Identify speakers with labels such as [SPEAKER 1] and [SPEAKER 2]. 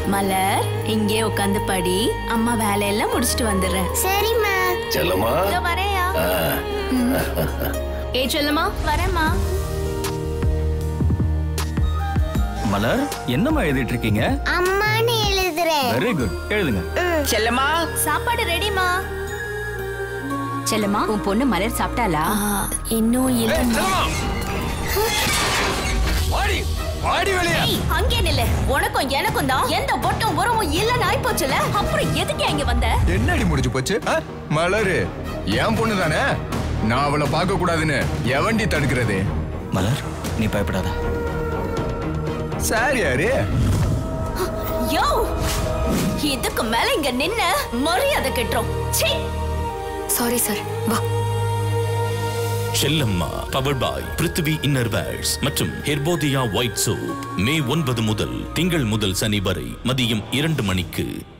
[SPEAKER 1] மலர் இங்கே உட்காந்து படி அம்மா வேலையெல்லாம் முடிச்சிட்டு வந்துடுறேன்
[SPEAKER 2] சரிம்மா
[SPEAKER 3] செல்லம்மா
[SPEAKER 1] இதோ வரேயா
[SPEAKER 3] ஆ,
[SPEAKER 1] ஏ செல்லம்மா வரேம்மா
[SPEAKER 4] மலர் என்னம்மா எழுதிட்டு இருக்கீங்க
[SPEAKER 2] அம்மான்னு எழுதுறேன்
[SPEAKER 4] வெரி குட் எழுதுங்க
[SPEAKER 5] செல்லம்மா
[SPEAKER 1] சாப்பாடு ரெடிமா
[SPEAKER 6] செல்லம்மா உன் பொண்ணு மலர் சாப்பிட்டாளா
[SPEAKER 1] இன்னும் இல்லம்மா
[SPEAKER 4] வாடி வாடி வெளியே
[SPEAKER 1] ஏய், அங்கே நில்லு உனக்கும் எனக்கும் தான் எந்த பொட்டும் உறவும் இல்லன்னு ஆயிப்போச்சுல அப்புறம் எதுக்கு இங்க வந்த
[SPEAKER 7] என்னடி முடிஞ்சு போச்சு ஆ? மலரு என் பொண்ணு தானே நான் அவளை பார்க்க கூடாதுன்னு எவண்டி தடுக்கிறது
[SPEAKER 4] மலர் நீ பயப்படாத
[SPEAKER 7] சார் யாரு
[SPEAKER 1] யோ இதுக்கு மேல இங்க நின்ன மரியாதை கெட்டுரும் சீ
[SPEAKER 6] சாரி சார் வா
[SPEAKER 8] செல்லம்மா power boy Prithvi inner wears மற்றும் ஹெர்போதியா ஒயிட் சோப் மே ஒன்பது முதல் திங்கள் முதல் சனி வரை மதியம் இரண்டு மணிக்கு